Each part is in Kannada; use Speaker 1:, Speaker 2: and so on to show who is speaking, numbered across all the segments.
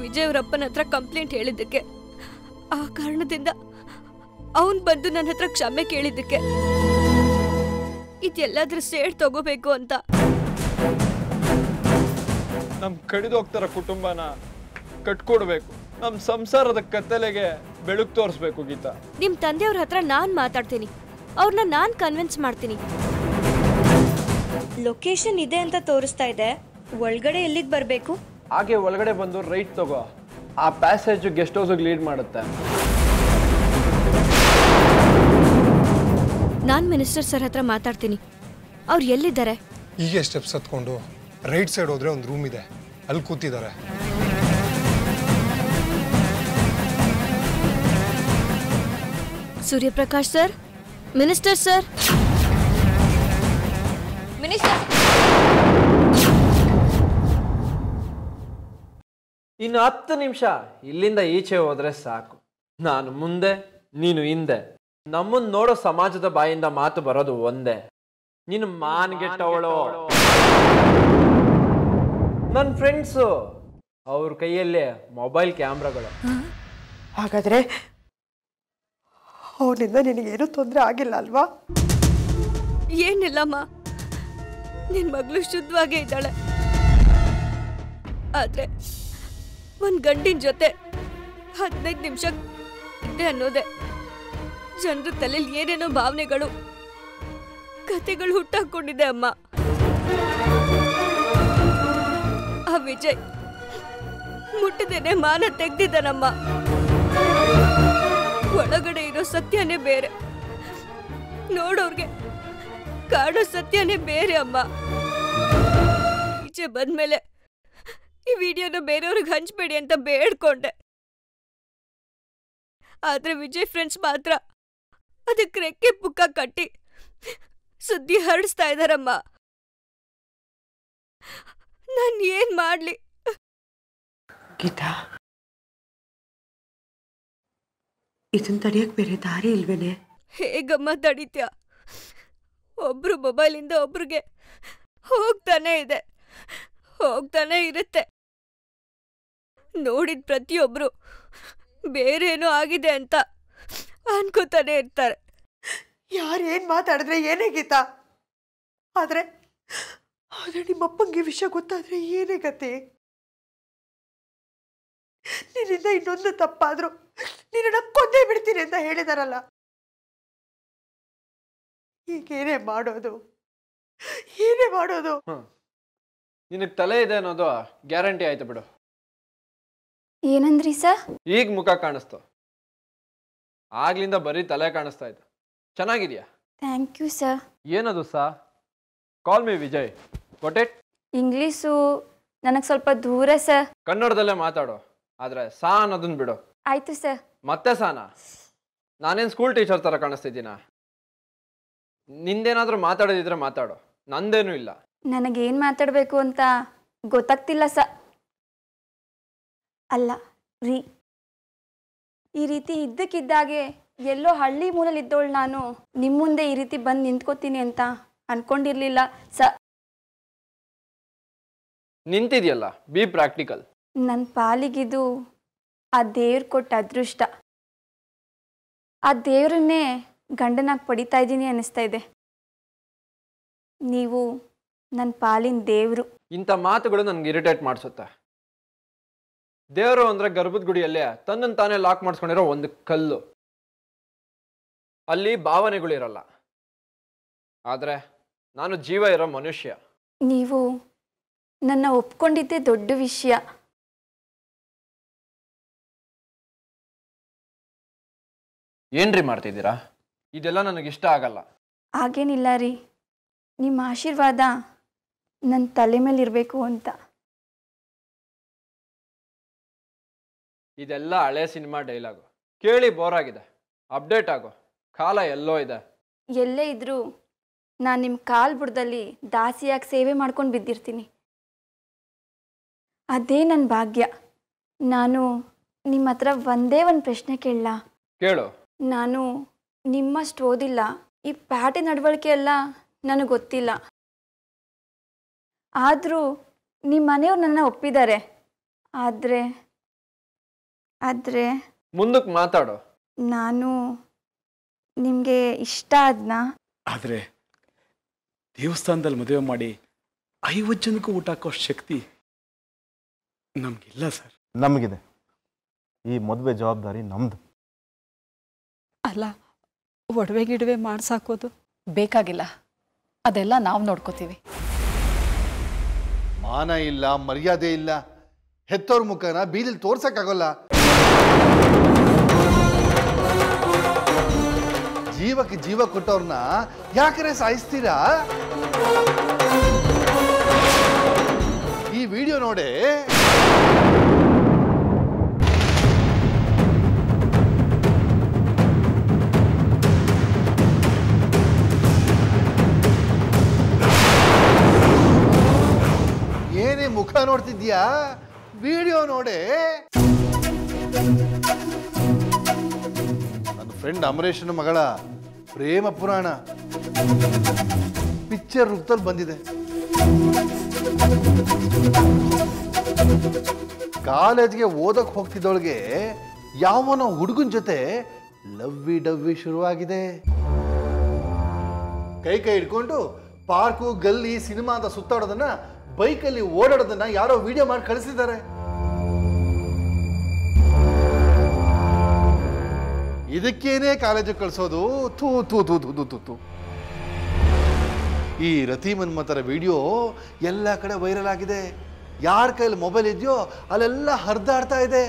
Speaker 1: ವಿಜಯ್ ಅವ್ರ ಅಪ್ಪನ ಹತ್ರ ಕಂಪ್ಲೇಂಟ್ ಹೇಳಿದ್ದಕ್ಕೆ ಆ ಕಾರಣದಿಂದ ಅವನ್ ಬಂದು ನನ್ನ ಹತ್ರ ಕ್ಷಮೆ ಕೇಳಿದ್ದಕ್ಕೆ ಇದೆಲ್ಲದ್ರ ಸೇಡ್ ತಗೋಬೇಕು ಅಂತ
Speaker 2: ನಮ್ ಕಡಿದು ಹೋಗ್ತಾರ ಕುಟುಂಬನ ಕಟ್ಕೊಡ್ಬೇಕು ನಮ್ ಸಂಸಾರದ ಕತ್ತಲೆಗೆ ಬೆಳಕು ತೋರಿಸ್ಬೇಕು ಗೀತಾ
Speaker 1: ನಿಮ್ ತಂದೆಯವ್ರ ಹತ್ರ ನಾನ್ ಮಾತಾಡ್ತೀನಿ ಅವ್ರನ್ನ ನಾನ್ ಕನ್ವಿನ್ಸ್ ಮಾಡ್ತೀನಿ
Speaker 3: ಲೊಕೇಶನ್ ಇದೆ ಅಂತ ತೋರಿಸ್ತಾ ಇದೆ ಒಳಗಡೆ ಎಲ್ಲಿಗೆ ಬರಬೇಕು
Speaker 2: ಹಾಗೆ ಒಳಗಡೆ ಬಂದು ರೈಟ್ ತಗೋ ಆ ಪ್ಯಾಸೇಜ್ ಗೆಸ್ಟ್ ಹೌಸ್ಗೆ ಲೀಡ್ ಮಾಡುತ್ತೆ
Speaker 1: ನಾನ್ ಮಿನಿಸ್ಟರ್ ಸರ್ ಹತ್ರ ಮಾತಾಡ್ತೀನಿ ಅವ್ರು ಎಲ್ಲಿದ್ದಾರೆ
Speaker 4: ಹೀಗೆ ಸ್ಟೆಪ್ಸ್ ಹತ್ಕೊಂಡು ರೈಟ್ ಸೈಡ್ ಹೋದ್ರೆ ಒಂದು ರೂಮ್ ಇದೆ ಅಲ್ಲಿ ಕೂತಿದ್ದಾರೆ
Speaker 1: Suryaprakash sir minister sir
Speaker 3: minister
Speaker 2: ಇನ್ನು ಹತ್ತು ನಿಮಿಷ ಇಲ್ಲಿಂದ ಈಚೆ ಹೋದ್ರೆ ಸಾಕು ನಾನು ಮುಂದೆ ನೀನು ಹಿಂದೆ ನಮ್ಮನ್ನ ನೋಡೋ ಸಮಾಜದ ಬಾಯಿಂದ ಮಾತು ಬರೋದು ಒಂದೇ ನೀನು ಮಾನ್ಗೆಟ್ಟವಳು ನನ್ನ ಫ್ರೆಂಡ್ಸು ಅವ್ರ ಕೈಯಲ್ಲೇ ಮೊಬೈಲ್ ಕ್ಯಾಮ್ರಾಗಳು
Speaker 5: ಹಾಗಾದ್ರೆ ಅವನಿಂದ ನಿನಗೇನು ತೊಂದರೆ ಆಗಿಲ್ಲ ಅಲ್ವಾ
Speaker 1: ಏನಿಲ್ಲಮ್ಮ ನಿನ್ ಮಗಳು ಶುದ್ಧವಾಗೇ ಇದ್ದಾಳೆ ಆದ್ರೆ ಒಂದ್ ಗಂಡಿನ ಜೊತೆ ಹದಿನೈದು ನಿಮಿಷ ಇದ್ದೆ ಅನ್ನೋದೆ ಜನರ ತಲೆಯಲ್ಲಿ ಏನೇನೋ ಭಾವನೆಗಳು ಕತೆಗಳು ಹುಟ್ಟಾಕೊಂಡಿದೆ ಅಮ್ಮ ಆ ವಿಜಯ್ ಮುಟ್ಟದೇನೆ ಮಾನ ತೆಗ್ದಿದ್ದಾನಮ್ಮ ಒಳಗಡೆ ಇರೋ ಸತ್ಯನೇ ಬೇರೆ ನೋಡೋರ್ಗೆ ಕಾಡೋ ಸತ್ಯನೇ ಬೇರೆ ಅಮ್ಮ ಈಚೆ ಬಂದ್ಮೇಲೆ ಈ ವಿಡಿಯೋನ ಬೇರೆಯವ್ರಿಗೆ ಹಂಚ್ಬೇಡಿ ಅಂತ ಬೇಡ್ಕೊಂಡೆ ಆದ್ರೆ ವಿಜಯ್ ಫ್ರೆಂಡ್ಸ್ ಮಾತ್ರ ಅದಕ್ಕೆ ರೆಕ್ಕೆ ಪುಕ್ಕ ಕಟ್ಟಿ ಸುದ್ದಿ ಹರಡಿಸ್ತಾ ಇದಾರಮ್ಮ ನಾನ್ ಏನ್ ಮಾಡ್ಲಿ
Speaker 5: ಗೀತಾ ಇದನ್ನ ತಡಿಯಕ್ ಬೇರೆ ದಾರಿ ಇಲ್ವೇನೆ
Speaker 1: ಹೇಗಮ್ಮ ತಡಿತ್ಯ ಒಬ್ರು ಮೊಬೈಲಿಂದ ಒಬ್ರಿಗೆ ಹೋಗ್ತಾನೆ ಇದೆ ಹೋಗ್ತಾನೆ ಇರುತ್ತೆ ನೋಡಿದ ಪ್ರತಿಯೊಬ್ರು ಬೇರೇನೋ ಆಗಿದೆ ಅಂತ ಅನ್ಕೋತಾನೆ ಇರ್ತಾರೆ
Speaker 5: ಯಾರು ಏನ್ ಮಾತಾಡಿದ್ರೆ ಏನೇ ಗೀತಾ ಆದ್ರೆ ಆದ್ರೆ ನಿಮ್ಮಪ್ಪಂಗೆ ವಿಷಯ ಗೊತ್ತಾದ್ರೆ ಏನೇ ಗತಿ ನಿನ್ನಿಂದ ಇನ್ನೊಂದು ತಪ್ಪಾದ್ರು ನಿನ್ನ ಕೊಂದೇ ಬಿಡ್ತೀನಿ ಅಂತ ಹೇಳಿದಾರಲ್ಲ ಈಗೇನೇ ಮಾಡೋದು ಏನೇ ಮಾಡೋದು
Speaker 2: ನಿನಗೆ ತಲೆ ಇದೆ ಅನ್ನೋದು ಗ್ಯಾರಂಟಿ ಆಯ್ತು ಬಿಡು
Speaker 6: ಏನಂದ್ರಿ ಸರ್
Speaker 2: ಈಗ ಮುಖ ಕಾಣಿಸ್ತು ಆಗ್ಲಿಂದ ಬರೀ ತಲೆ ಕಾಣಿಸ್ತಾ ಇತ್ತು ಚೆನ್ನಾಗಿದ್ಯಾ
Speaker 6: ಥ್ಯಾಂಕ್ ಯು ಸರ್
Speaker 2: ಏನದು ಸಾ ಕಾಲ್ ಮಿ ವಿಜಯ್ ಗೊಟ್ಟೆಟ್
Speaker 6: ಇಂಗ್ಲೀಷು ನನಗೆ ಸ್ವಲ್ಪ ದೂರ ಸರ್
Speaker 2: ಕನ್ನಡದಲ್ಲೇ ಮಾತಾಡು ಆದ್ರೆ ಸಾ ಅನ್ನೋದನ್ನ ಬಿಡು
Speaker 6: ಆಯಿತು ಸರ್
Speaker 2: ಮತ್ತೆ ಸಾನ ನಾನೇನು ಸ್ಕೂಲ್ ಟೀಚರ್ ಥರ ಕಾಣಿಸ್ತಿದ್ದೀನ ನಿಂದೇನಾದ್ರೂ ಮಾತಾಡೋದಿದ್ರೆ ಮಾತಾಡು ನಂದೇನೂ ಇಲ್ಲ
Speaker 6: ನನಗೇನು ಮಾತಾಡಬೇಕು ಅಂತ ಗೊತ್ತಾಗ್ತಿಲ್ಲ ಸ ಅಲ್ಲ ರೀ ಈ ರೀತಿ ಇದ್ದಕ್ಕಿದ್ದಾಗೆ ಎಲ್ಲೋ ಹಳ್ಳಿ ಮೂಲಲ್ಲಿದ್ದವಳು ನಾನು ನಿಮ್ಮ ಮುಂದೆ ಈ ರೀತಿ ಬಂದು ನಿಂತ್ಕೋತೀನಿ ಅಂತ ಅನ್ಕೊಂಡಿರ್ಲಿಲ್ಲ ಸ
Speaker 2: ನಿಂತಿದ್ಯಲ್ಲ ಬಿ ಪ್ರಾಕ್ಟಿಕಲ್
Speaker 6: ನನ್ನ ಪಾಲಿಗಿದು ಆ ದೇವ್ರು ಕೊಟ್ಟ ಅದೃಷ್ಟ ಆ ದೇವ್ರನ್ನೇ ಗಂಡನಾಗಿ ಪಡಿತಾ ಇದ್ದೀನಿ ಅನ್ನಿಸ್ತಾ ಇದೆ ನೀವು ನನ್ನ ಪಾಲಿನ ದೇವರು
Speaker 2: ಇಂಥ ಮಾತುಗಳು ನನ್ಗೆ ಇರಿಟೇಟ್ ಮಾಡಿಸುತ್ತೆ ದೇವರು ಅಂದ್ರೆ ಗರ್ಭದ ಗುಡಿಯಲ್ಲೇ ತನ್ನನ್ನು ತಾನೇ ಲಾಕ್ ಮಾಡಿಸ್ಕೊಂಡಿರೋ ಒಂದು ಕಲ್ಲು ಅಲ್ಲಿ ಭಾವನೆಗಳಿರಲ್ಲ ಆದ್ರೆ ನಾನು ಜೀವ ಇರೋ ಮನುಷ್ಯ
Speaker 6: ನೀವು ನನ್ನ ಒಪ್ಕೊಂಡಿದ್ದೇ ದೊಡ್ಡ ವಿಷಯ
Speaker 2: ಏನ್ರಿ ಮಾಡ್ತಿದ್ದೀರಾ ಇದೆಲ್ಲ ನನಗೆ ಇಷ್ಟ ಆಗಲ್ಲ
Speaker 6: ಹಾಗೇನಿಲ್ಲ ರೀ ನಿಮ್ಮ ಆಶೀರ್ವಾದ ನನ್ನ ತಲೆ ಮೇಲೆ ಇರಬೇಕು ಅಂತ
Speaker 2: ಇದೆಲ್ಲ ಹಳೆ ಸಿನಿಮಾ ಡೈಲಾಗು ಕೇಳಿ ಬೋರ್ ಆಗಿದೆ ಅಪ್ಡೇಟ್ ಆಗು ಕಾಲ ಎಲ್ಲೋ ಇದೆ
Speaker 6: ಎಲ್ಲೇ ಇದ್ರೂ ನಾನು ನಿಮ್ಮ ಕಾಲು ಬುಡದಲ್ಲಿ ದಾಸಿಯಾಗಿ ಸೇವೆ ಮಾಡ್ಕೊಂಡು ಬಿದ್ದಿರ್ತೀನಿ ಅದೇ ನನ್ನ ಭಾಗ್ಯ ನಾನು ನಿಮ್ಮ ಹತ್ರ ಒಂದೇ ಒಂದು ಪ್ರಶ್ನೆ ಕೇಳಲ್ಲ
Speaker 2: ಕೇಳು
Speaker 6: ನಾನು ನಿಮ್ಮಷ್ಟು ಓದಿಲ್ಲ ಈ ಪ್ಯಾಟೆ ನಡವಳಿಕೆ ಎಲ್ಲ ನನಗೆ ಗೊತ್ತಿಲ್ಲ ಆದರೂ ನಿಮ್ಮ ಮನೆಯವ್ರು ನನ್ನ ಒಪ್ಪಿದ್ದಾರೆ ಆದರೆ ಆದರೆ
Speaker 2: ಮುಂದಕ್ಕೆ ಮಾತಾಡು
Speaker 6: ನಾನು ನಿಮಗೆ ಇಷ್ಟ ಆದ್ನಾ
Speaker 7: ಆದರೆ ದೇವಸ್ಥಾನದಲ್ಲಿ ಮದುವೆ ಮಾಡಿ ಐವತ್ತು ಜನಕ್ಕೂ ಊಟ ಹಾಕೋ ಶಕ್ತಿ ನಮಗಿಲ್ಲ ಸರ್
Speaker 8: ನಮಗಿದೆ ಈ ಮದುವೆ ಜವಾಬ್ದಾರಿ ನಮ್ದು
Speaker 9: ಅಲ್ಲ ಒಡವೆ ಗಿಡವೆ ಮಾಡ್ಸಾಕೋದು
Speaker 10: ಬೇಕಾಗಿಲ್ಲ ಅದೆಲ್ಲ ನಾವು ನೋಡ್ಕೋತೀವಿ
Speaker 11: ಮಾನ ಇಲ್ಲ ಮರ್ಯಾದೆ ಇಲ್ಲ ಹೆತ್ತೋರ್ ಮುಖನ ಬೀದಿಲಿ ತೋರ್ಸಕ್ಕಾಗಲ್ಲ ಜೀವಕ್ಕೆ ಜೀವ ಕೊಟ್ಟವ್ರನ್ನ ಯಾಕರೆ ಸಾಯಿಸ್ತೀರಾ ಈ ವಿಡಿಯೋ ನೋಡಿ ಏನೇ ಮುಖ ನೋಡ್ತಿದ್ಯಾ ವಿಡಿಯೋ ನೋಡೆ ನನ್ನ ಫ್ರೆಂಡ್ ಅಮರೇಶನ ಮಗಳ ಪ್ರೇಮ ಪುರಾಣ ಪಿಕ್ಚರ್ ರೂಪದಲ್ಲಿ ಬಂದಿದೆ ಕಾಲೇಜ್ಗೆ ಓದಕ್ ಹೋಗ್ತಿದ್ದವಳಿಗೆ ಯಾವನೋ ಹುಡುಗನ ಜೊತೆ ಲವ್ವಿ ಡವ್ವಿ ಶುರುವಾಗಿದೆ ಕೈ ಕೈ ಹಿಡ್ಕೊಂಡು ಪಾರ್ಕು ಗಲ್ಲಿ ಸಿನಿಮಾ ಅಂತ ಸುತ್ತಾಡೋದನ್ನ ಬೈಕಲ್ಲಿ ಓಡಾಡೋದನ್ನ ಯಾರೋ ವಿಡಿಯೋ ಮಾಡಿ ಕಳಿಸಿದ್ದಾರೆ ಇದಕ್ಕೇನೆ ಕಾಲೇಜಿಗೆ ಕಳಿಸೋದು ಥೂ ಥೂ ಥೂ ಥೂ ಥೂ ಥೂ ಥೂ ಈ ರತಿ ಮನ್ಮತರ ವಿಡಿಯೋ ಎಲ್ಲ ಕಡೆ ವೈರಲ್ ಆಗಿದೆ ಯಾರ ಕೈಯಲ್ಲಿ ಮೊಬೈಲ್ ಇದೆಯೋ ಅಲ್ಲೆಲ್ಲ ಹರಿದಾಡ್ತಾ ಇದೆ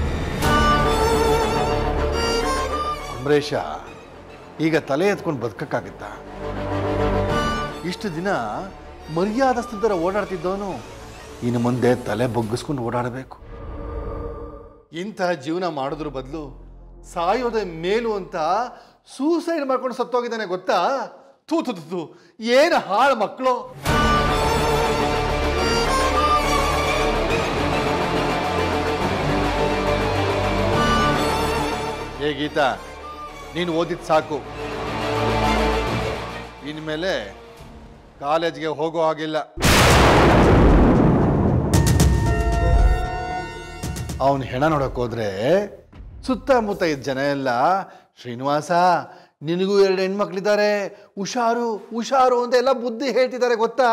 Speaker 11: ಅಂಬರೀಷ ಈಗ ತಲೆ ಎತ್ಕೊಂಡು ಬದುಕಕ್ಕಾಗುತ್ತಾ ಇಷ್ಟು ದಿನ ಮರ್ಯಾದಸ್ತರ ಓಡಾಡ್ತಿದ್ದವನು ಇನ್ನು ಮುಂದೆ ತಲೆ ಬಗ್ಗಿಸ್ಕೊಂಡು ಓಡಾಡಬೇಕು ಇಂತಹ ಜೀವನ ಮಾಡೋದ್ರ ಬದಲು ಸಾಯೋದೇ ಮೇಲು ಅಂತ ಸೂಸೈಡ್ ಮಾಡ್ಕೊಂಡು ಸತ್ತೋಗಿದ್ದಾನೆ ಗೊತ್ತಾ ತೂ ತು ತು, ತು ಏನು ಹಾಳು ಮಕ್ಕಳು ಏ ಗೀತಾ ನೀನು ಓದಿದ್ ಸಾಕು ಇನ್ಮೇಲೆ ಕಾಲೇಜ್ಗೆ ಹೋಗೋ ಹಾಗಿಲ್ಲ ಅವನು ಹೆಣ ನೋಡಕ್ ಹೋದ್ರೆ ಸುತ್ತಮುತ್ತ ಇದ್ದ ಜನ ಎಲ್ಲ ಶ್ರೀನಿವಾಸ ನಿನಗೂ ಎರಡು ಹೆಣ್ಮಕ್ಳಿದ್ದಾರೆ ಹುಷಾರು ಹುಷಾರು ಅಂತ ಎಲ್ಲ ಬುದ್ಧಿ ಹೇಳ್ತಿದ್ದಾರೆ ಗೊತ್ತಾ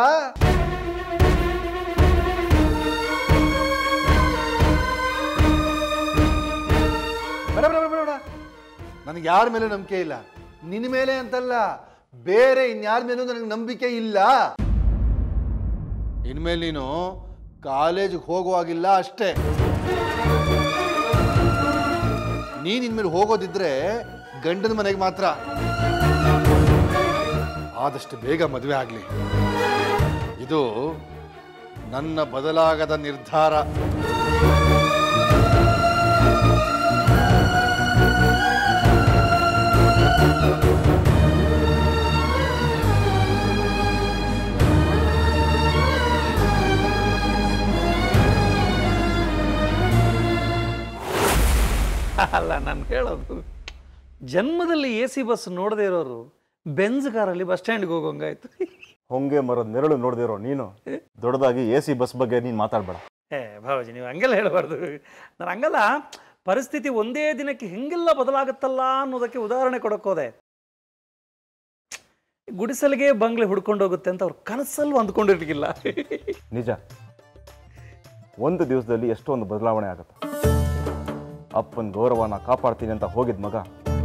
Speaker 11: ಬೇಡ ಬೇಡ ಬೇಡ, ಬೇಡ ಬೇಡ ನನಗೆ ಯಾರ ಮೇಲೂ ನಂಬಿಕೆ ಇಲ್ಲ ನಿನ್ನ ಮೇಲೆ ಅಂತಲ್ಲ ಬೇರೆ ಇನ್ಯಾರ ಮೇಲೂ ನನಗೆ ನಂಬಿಕೆ ಇಲ್ಲ ಇನ್ಮೇಲೆ ನೀನು ಕಾಲೇಜಿಗೆ ಹೋಗುವಾಗಿಲ್ಲ ಅಷ್ಟೇ ನೀನ್ ಇನ್ಮೇಲೆ ಹೋಗೋದಿದ್ರೆ ಗಂಡನ ಮನೆಗೆ ಮಾತ್ರ ಆದಷ್ಟು ಬೇಗ ಮದುವೆ ಆಗಲಿ ಇದು ನನ್ನ ಬದಲಾಗದ ನಿರ್ಧಾರ
Speaker 12: ಅಲ್ಲ ನಾನು ಹೇಳೋದು ಜನ್ಮದಲ್ಲಿ ಎ ಸಿ ಬಸ್ ನೋಡದೇ ಇರೋರು ಬೆಂಜ್ ಕಾರಲ್ಲಿ ಬಸ್ ಸ್ಟ್ಯಾಂಡ್ಗೆ ಹೋಗೋಂಗಾಯ್ತು
Speaker 8: ಹೊಂಗೆ ಮರದ ನೆರಳು ನೋಡ್ದಿರೋ ನೀನು ದೊಡ್ಡದಾಗಿ ಎ ಸಿ ಬಸ್ ಬಗ್ಗೆ ನೀನು ಮಾತಾಡಬೇಡ
Speaker 12: ಏ ಭಾವಜಿ ನೀವು ಹಂಗೆಲ್ಲ ಹೇಳಬಾರ್ದು ನಾನು ಹಂಗಲ್ಲ ಪರಿಸ್ಥಿತಿ ಒಂದೇ ದಿನಕ್ಕೆ ಹೆಂಗೆಲ್ಲ ಬದಲಾಗುತ್ತಲ್ಲ ಅನ್ನೋದಕ್ಕೆ ಉದಾಹರಣೆ ಕೊಡಕ್ಕೆ ಹೋದೆ ಗುಡಿಸಲಿಗೆ ಬಂಗ್ಲೆ ಹುಡ್ಕೊಂಡು ಹೋಗುತ್ತೆ ಅಂತ ಅವ್ರು ಕನಸಲ್ಲೂ ಅಂದ್ಕೊಂಡಿರ್ಲಿಕ್ಕಿಲ್ಲ
Speaker 8: ನಿಜ ಒಂದು ದಿವಸದಲ್ಲಿ ಎಷ್ಟೊಂದು ಬದಲಾವಣೆ ಆಗುತ್ತೆ ಅಪ್ಪನ ಗೌರವನ ಕಾಪಾಡ್ತೀನಿ ಅಂತ ಹೋಗಿದ್ ಮಗ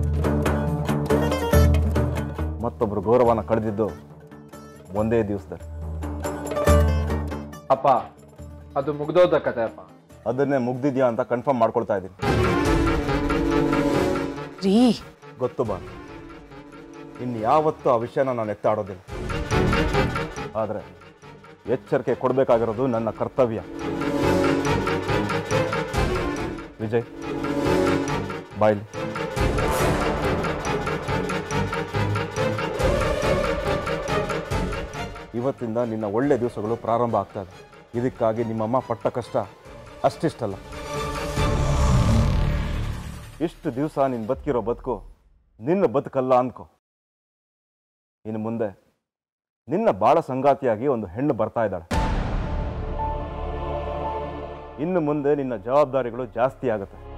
Speaker 8: ಮತ್ತೊಬ್ರು ಗೌರವನ ಕಳೆದಿದ್ದು ಒಂದೇ ದಿವಸದಲ್ಲಿ
Speaker 2: ಅಪ್ಪ ಅದು ಮುಗ್ದೋದ ಕತೆ ಅಪ್ಪ
Speaker 8: ಅದನ್ನೇ ಮುಗ್ದಿದ್ಯಾ ಅಂತ ಕನ್ಫರ್ಮ್ ಮಾಡ್ಕೊಳ್ತಾ ಇದ್ದೀನಿ
Speaker 10: ರೀ
Speaker 8: ಗೊತ್ತು ಬಾ ಇನ್ಯಾವತ್ತೂ ಆ ವಿಷಯನ ನಾನು ಎತ್ತಾಡೋದಿಲ್ಲ ಆದರೆ ಎಚ್ಚರಿಕೆ ಕೊಡಬೇಕಾಗಿರೋದು ನನ್ನ ಕರ್ತವ್ಯ ವಿಜಯ್ ಬಾಯ್ಲಿ ಇವತ್ತಿಂದ ನಿನ್ನ ಒಳ್ಳೆ ದಿವಸಗಳು ಪ್ರಾರಂಭ ಆಗ್ತಾ ಇದೆ ಇದಕ್ಕಾಗಿ ನಿಮ್ಮಮ್ಮ ಪಟ್ಟ ಕಷ್ಟ ಅಷ್ಟಿಷ್ಟಲ್ಲ ಇಷ್ಟು ದಿವಸ ನೀನು ಬದುಕಿರೋ ಬದುಕು ನಿನ್ನ ಬದುಕಲ್ಲ ಅಂದ್ಕೋ ಇನ್ನು ಮುಂದೆ ನಿನ್ನ ಬಾಳ ಸಂಗಾತಿಯಾಗಿ ಒಂದು ಹೆಣ್ಣು ಬರ್ತಾ ಇದ್ದಾಳೆ ಇನ್ನು ಮುಂದೆ ನಿನ್ನ ಜವಾಬ್ದಾರಿಗಳು ಜಾಸ್ತಿ ಆಗುತ್ತೆ